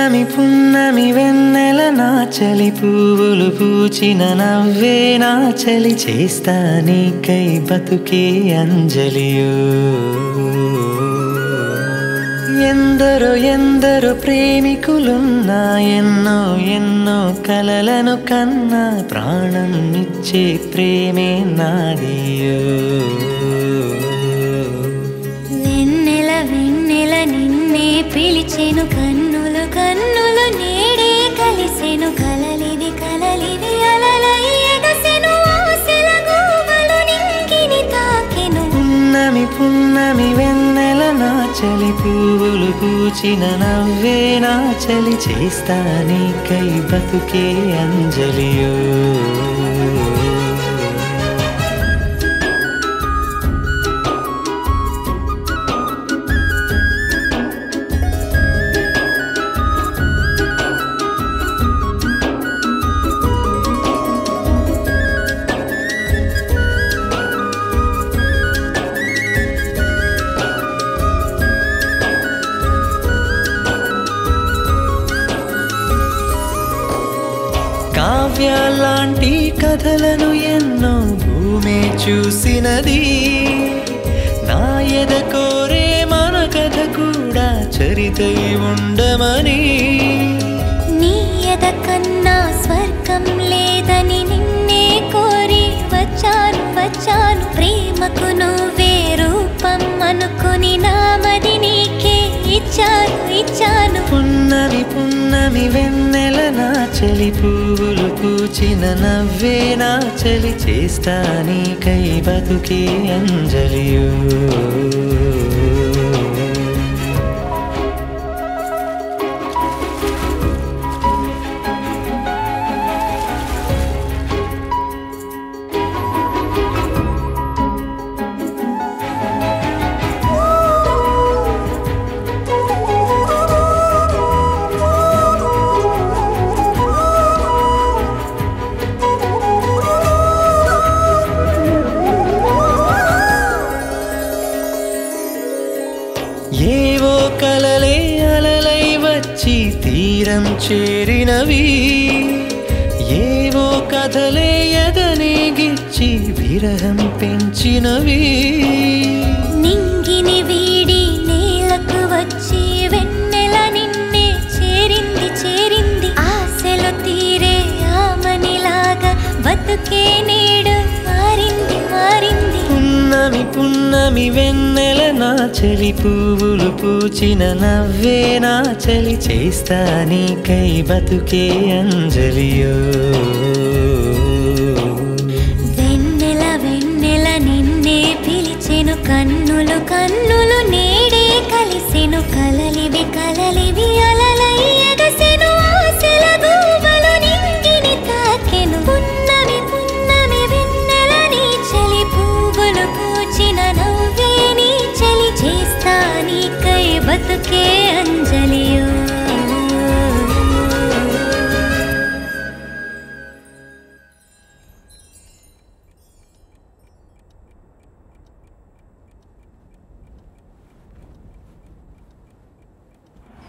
పున్నమి పున్నమి వెన్నెల నా చలి పువ్వులు పూచిన నవ్వే నా చలి చేస్తా నీకై బతుకే అంజలియో ఎందరో ఎందరో ప్రేమికులున్నా ఎన్నో ఎన్నో కలలను కన్నా ప్రాణం ఇచ్చే ప్రేమే నాదియో వెన్నెల వెన్నెల నిన్నే పిలిచెను కన్నులు కన్నులు నేడే కలిసెను కలలిది కలలిది అలలై ఎగసెను ఆశల గూబలు నింగిని తాకెను పున్నమి పున్నమి వెన్నెల నా చలి పువ్వులు పూచిన నవ్వే నా చలి చేస్తా నీకై బతుకే అంజలియో కావ్యాలాంటి కథలను ఎన్నో భూమే చూసినది నా ఎద కోరే మన కథ కూడా చరితై ఉండమని నీ ఎద కన్నా స్వర్గం లేదని నిన్నే కోరి వచ్చాను వచ్చాను ప్రేమకు నువ్వే రూపం అనుకుని నామది నీకే ఇచ్చాను ఇచ్చాను పున్నమి పున్నమి వెన్నెల నా చలి పువ్వులు పూచిన నవ్వే నా చలి చేస్తా నీకై బతుకే అంజలియో ఏవో కలలే అలలై వచ్చి తీరం చేరినవి ఏవో కథలే ఎదనే గిచ్చి విరహం పెంచినవి నింగిని వీడి నేలకు వచ్చి వెన్నెల నిన్నే చేరింది చేరింది ఆశలు తీరే ఆమనిలాగా బతుకే నేడు మారింది మారింది పున్నమి పున్నమి వెన్నెల నా చలి పువ్వులు పూచిన నవ్వే నా చలి చేస్తా నీకై బతుకే అంజలియో వెన్నెల వెన్నెల నిన్నే పిలిచెను కన్నులు కన్నులు నేడే కలిసెను కలలివి కలలివి అల